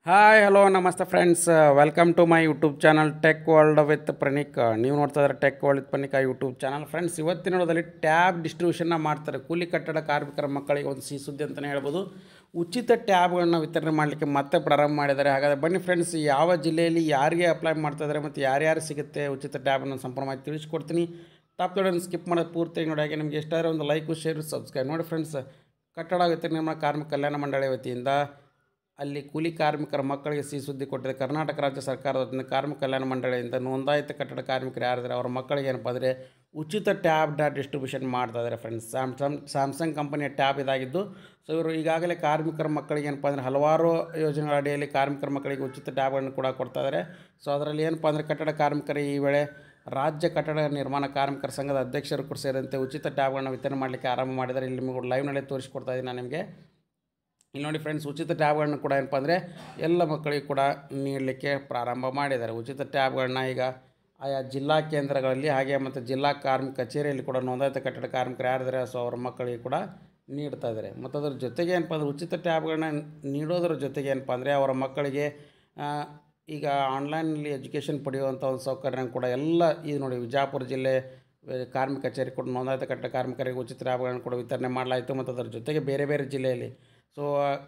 hi hello ನಮಸ್ತೆ friends welcome to my YouTube channel tech world with Pranik ನೀವು ನೋಡ್ತಾ ಇದ್ದಾರೆ tech world with Pranik YouTube channel friends ಇವತ್ತಿನ ನೋಡೋದಲ್ಲಿ ಟ್ಯಾಬ್ ಡಿಸ್ಟ್ರಿಬ್ಯೂಷನ್ನ ಮಾಡ್ತಾರೆ ಕೂಲಿ ಕಟ್ಟಡ ಕಾರ್ಮಿಕರ ಮಕ್ಕಳಿಗೆ ಒಂದು ಸಿಹಿ ಸುದ್ದಿ ಅಂತಲೇ ಹೇಳ್ಬೋದು ಉಚಿತ ಟ್ಯಾಬ್ಗಳನ್ನ ವಿತರಣೆ ಮಾಡಲಿಕ್ಕೆ ಮತ್ತೆ ಪ್ರಾರಂಭ ಮಾಡಿದ್ದಾರೆ ಹಾಗಾದರೆ ಬನ್ನಿ ಫ್ರೆಂಡ್ಸ್ ಯಾವ ಜಿಲ್ಲೆಯಲ್ಲಿ ಯಾರಿಗೆ ಅಪ್ಲೈ ಮಾಡ್ತಾ ಇದ್ದಾರೆ ಮತ್ತು ಯಾರ್ಯಾರು ಸಿಗುತ್ತೆ ಉಚಿತ ಟ್ಯಾಬನ್ನು ಸಂಪೂರ್ಣ ಮಾಹಿತಿ ತಿಳಿಸ್ಕೊಡ್ತೀನಿ ಟಾಪ್ ತೊಡೋದನ್ನು ಸ್ಕಿಪ್ ಮಾಡೋದು ಪೂರ್ತಿ ನೋಡಿ ಹಾಗೆ ನಿಮಗೆ ಎಷ್ಟಾದ್ರೆ ಒಂದು ಲೈಕು ಶೇರು ಸಬ್ಸ್ಕ್ರೈಬ್ ನೋಡಿ ಫ್ರೆಂಡ್ಸ್ ಕಟ್ಟಡ ವಿತರಣೆ ಕಾರ್ಮಿಕ ಕಲ್ಯಾಣ ಮಂಡಳಿ ವತಿಯಿಂದ ಅಲ್ಲಿ ಕೂಲಿ ಕಾರ್ಮಿಕರ ಮಕ್ಕಳಿಗೆ ಸಿಹಿ ಸುದ್ದಿ ಕೊಟ್ಟಿದೆ ಕರ್ನಾಟಕ ರಾಜ್ಯ ಸರ್ಕಾರದ ವತಿಯಿಂದ ಕಾರ್ಮಿಕ ಕಲ್ಯಾಣ ಮಂಡಳಿಯಿಂದ ನೋಂದಾಯಿತ ಕಟ್ಟಡ ಕಾರ್ಮಿಕರು ಯಾರಿದ್ದಾರೆ ಅವರ ಮಕ್ಕಳಿಗೆ ಏನಪ್ಪ ಅಂದರೆ ಉಚಿತ ಟ್ಯಾಬ್ನ ಡಿಸ್ಟ್ರಿಬ್ಯೂಷನ್ ಮಾಡ್ತಾ ಇದ್ದಾರೆ ಫ್ರೆಂಡ್ಸ್ ಸ್ಯಾಮ್ಸಂಗ್ ಸ್ಯಾಮ್ಸಂಗ್ ಕಂಪನಿಯ ಟ್ಯಾಬ್ ಇದಾಗಿದ್ದು ಸೊ ಇವರು ಈಗಾಗಲೇ ಕಾರ್ಮಿಕರ ಮಕ್ಕಳಿಗೆ ಏನಪ್ಪ ಅಂದರೆ ಹಲವಾರು ಯೋಜನೆಗಳ ಅಡಿಯಲ್ಲಿ ಕಾರ್ಮಿಕರ ಮಕ್ಕಳಿಗೆ ಉಚಿತ ಟ್ಯಾಬ್ಗಳನ್ನು ಕೂಡ ಕೊಡ್ತಾ ಇದ್ದಾರೆ ಸೊ ಅದರಲ್ಲಿ ಏನಪ್ಪ ಅಂದರೆ ಕಟ್ಟಡ ಕಾರ್ಮಿಕರು ಈ ವೇಳೆ ರಾಜ್ಯ ಕಟ್ಟಡ ನಿರ್ಮಾಣ ಕಾರ್ಮಿಕರ ಸಂಘದ ಅಧ್ಯಕ್ಷರು ಕೂಡ ಸೇರಿದಂತೆ ಉಚಿತ ಟ್ಯಾಬ್ಗಳನ್ನು ವಿತರಣೆ ಮಾಡಲಿಕ್ಕೆ ಆರಂಭ ಮಾಡಿದ್ದಾರೆ ಇಲ್ಲಿ ನಿಮಗೆ ಲೈವ್ನಲ್ಲೇ ತೋರಿಸ್ಕೊಡ್ತಾ ಇದ್ದೀನಿ ನಾನು ನಿಮಗೆ ಇಲ್ಲಿ ನೋಡಿ ಫ್ರೆಂಡ್ಸ್ ಉಚಿತ ಟ್ಯಾಬ್ಗಳನ್ನ ಕೂಡ ಏನಪ್ಪ ಅಂದರೆ ಎಲ್ಲ ಮಕ್ಕಳಿಗೆ ಕೂಡ ನೀಡಲಿಕ್ಕೆ ಪ್ರಾರಂಭ ಮಾಡಿದ್ದಾರೆ ಉಚಿತ ಟ್ಯಾಬ್ಗಳನ್ನ ಈಗ ಆಯಾ ಜಿಲ್ಲಾ ಕೇಂದ್ರಗಳಲ್ಲಿ ಹಾಗೆ ಮತ್ತು ಜಿಲ್ಲಾ ಕಾರ್ಮಿಕ ಕಚೇರಿಯಲ್ಲಿ ಕೂಡ ನೋಂದಾಯಿತ ಕಟ್ಟಡ ಕಾರ್ಮಿಕರು ಯಾರಿದ್ದಾರೆ ಸೊ ಅವ್ರ ಮಕ್ಕಳಿಗೆ ಕೂಡ ನೀಡ್ತಾ ಇದ್ದಾರೆ ಮತ್ತು ಅದ್ರ ಜೊತೆಗೆ ಏನಪ್ಪ ಅಂದರೆ ಉಚಿತ ಟ್ಯಾಬ್ಗಳನ್ನ ನೀಡೋದ್ರ ಜೊತೆಗೆ ಏನಪ್ಪ ಅಂದರೆ ಅವರ ಮಕ್ಕಳಿಗೆ ಆ, ಈಗ ಆನ್ಲೈನಲ್ಲಿ ಎಜುಕೇಷನ್ ಪಡೆಯುವಂಥ ಒಂದು ಸೌಕರ್ಯ ಕೂಡ ಎಲ್ಲ ಇದು ನೋಡಿ ವಿಜಯಪುರ ಜಿಲ್ಲೆ ವೆ- ಕಾರ್ಮಿಕ ಕಚೇರಿ ಕೂಡ ನೋಂದಾಯಿತ ಕಟ್ಟಡ ಕಾರ್ಮಿಕರಿಗೆ ಉಚಿತ ಲ್ಯಾಬ್ಗಳನ್ನು ಕೂಡ ವಿತರಣೆ ಮಾಡಲಾಯಿತು ಮತ್ತು ಅದರ ಜೊತೆಗೆ ಬೇರೆ ಬೇರೆ ಜಿಲ್ಲೆಯಲ್ಲಿ ಸೊ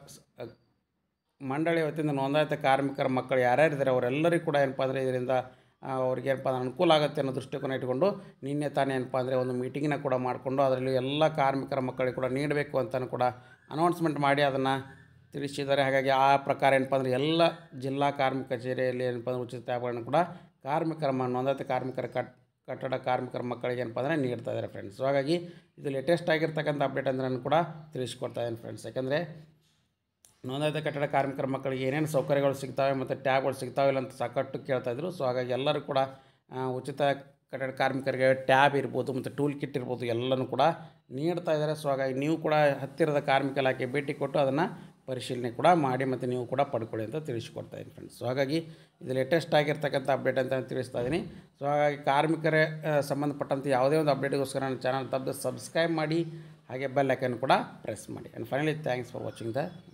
ಮಂಡಳಿ ವತಿಯಿಂದ ನೋಂದಾಯಿತ ಕಾರ್ಮಿಕರ ಮಕ್ಕಳು ಯಾರ್ಯಾರಿದ್ದಾರೆ ಅವರೆಲ್ಲರಿಗೂ ಕೂಡ ಏನಪ್ಪ ಅಂದರೆ ಇದರಿಂದ ಆ, ಅವ್ರಿಗೆ ಏನಪ್ಪ ಅಂದ್ರೆ ಅನುಕೂಲ ಆಗುತ್ತೆ ಅನ್ನೋ ದೃಷ್ಟಿಕೋನ ಇಟ್ಕೊಂಡು ನಿನ್ನೆ ತಾನೇ ಏನಪ್ಪ ಅಂದರೆ ಒಂದು ಮೀಟಿಂಗನ್ನ ಕೂಡ ಮಾಡಿಕೊಂಡು ಅದರಲ್ಲಿ ಎಲ್ಲ ಕಾರ್ಮಿಕರ ಮಕ್ಕಳಿಗೆ ಕೂಡ ನೀಡಬೇಕು ಅಂತಲೂ ಕೂಡ ಅನೌನ್ಸ್ಮೆಂಟ್ ಮಾಡಿ ಅದನ್ನು ತಿಳಿಸಿದ್ದಾರೆ ಹಾಗಾಗಿ ಆ ಪ್ರಕಾರ ಏನಪ್ಪ ಅಂದರೆ ಎಲ್ಲ ಜಿಲ್ಲಾ ಕಾರ್ಮಿಕ ಕಚೇರಿಯಲ್ಲಿ ಏನಪ್ಪ ಅಂದರೆ ಉಚಿತ ಟ್ಯಾಬ್ಗಳನ್ನು ಕೂಡ ಕಾರ್ಮಿಕರ ಮ- ನೋಂದಾಯಿತ ಕಾರ್ಮಿಕರ ಕಟ್ ಕಟ್ಟಡ ಕಾರ್ಮಿಕರ ಮಕ್ಕಳಿಗೆ ಏನಪ್ಪ ಅಂದರೆ ನೀಡ್ತಾ ಇದ್ದಾರೆ ಫ್ರೆಂಡ್ಸ್ ಸೊ ಹಾಗಾಗಿ ಇದು ಲೇಟೆಸ್ಟ್ ಆಗಿರ್ತಕ್ಕಂಥ ಅಪ್ಡೇಟ್ ಅಂದರೆ ನಾನು ಕೂಡ ತಿಳಿಸ್ಕೊಡ್ತಾ ಇದ್ದೀನಿ ಫ್ರೆಂಡ್ಸ್ ಯಾಕಂದರೆ ನೋಂದಾಯಿತ ಕಟ್ಟಡ ಕಾರ್ಮಿಕರ ಮಕ್ಕಳಿಗೆ ಏನೇನು ಸೌಕರ್ಯಗಳು ಸಿಗ್ತವೆ ಮತ್ತು ಟ್ಯಾಬ್ಗಳು ಸಿಗ್ತಾವಿಲ್ಲ ಅಂತ ಸಾಕಷ್ಟು ಕೇಳ್ತಾ ಇದ್ರು ಸೊ ಹಾಗಾಗಿ ಎಲ್ಲರೂ ಕೂಡ ಆ, ಉಚಿತ ಕಟ್ಟಡ ಕಾರ್ಮಿಕರಿಗೆ ಟ್ಯಾಬ್ ಇರ್ಬೋದು ಮತ್ತು ಟೂಲ್ ಕಿಟ್ ಇರ್ಬೋದು ಎಲ್ಲನೂ ಕೂಡ ನೀಡ್ತಾ ಇದ್ದಾರೆ ಸೊ ಹಾಗಾಗಿ ನೀವು ಕೂಡ ಹತ್ತಿರದ ಕಾರ್ಮಿಕ ಇಲಾಖೆ ಭೇಟಿ ಕೊಟ್ಟು ಅದನ್ನು ಪರಿಶೀಲನೆ ಕೂಡ ಮಾಡಿ ಮತ್ತು ನೀವು ಕೂಡ ಪಡ್ಕೊಳ್ಳಿ ಅಂತ ತಿಳಿಸ್ಕೊಡ್ತಾ ಇದ್ದೀನಿ ಫ್ರೆಂಡ್ಸ್ ಸೊ ಹಾಗಾಗಿ ಇದು ಲೇಟೆಸ್ಟ್ ಆಗಿರ್ತಕ್ಕಂಥ ಅಪ್ಡೇಟ್ ಅಂತ ನಾನು ತಿಳಿಸ್ತಾ ಇದ್ದೀನಿ ಸೊ ಹಾಗಾಗಿ ಕಾರ್ಮಿಕರ ಆ, ಸಂಬಂಧಪಟ್ಟಂತೆ ಯಾವುದೇ ಒಂದು ಅಪ್ಡೇಟ್ಗೋಸ್ಕರ ನನ್ನ ಚಾನಲ್ ತಪ್ಪದೆ ಸಬ್ಸ್ಕ್ರೈಬ್ ಮಾಡಿ ಹಾಗೆ ಬೆಲ್ ಐಕನ್ ಕೂಡ ಪ್ರೆಸ್ ಮಾಡಿ and finally thanks for watching the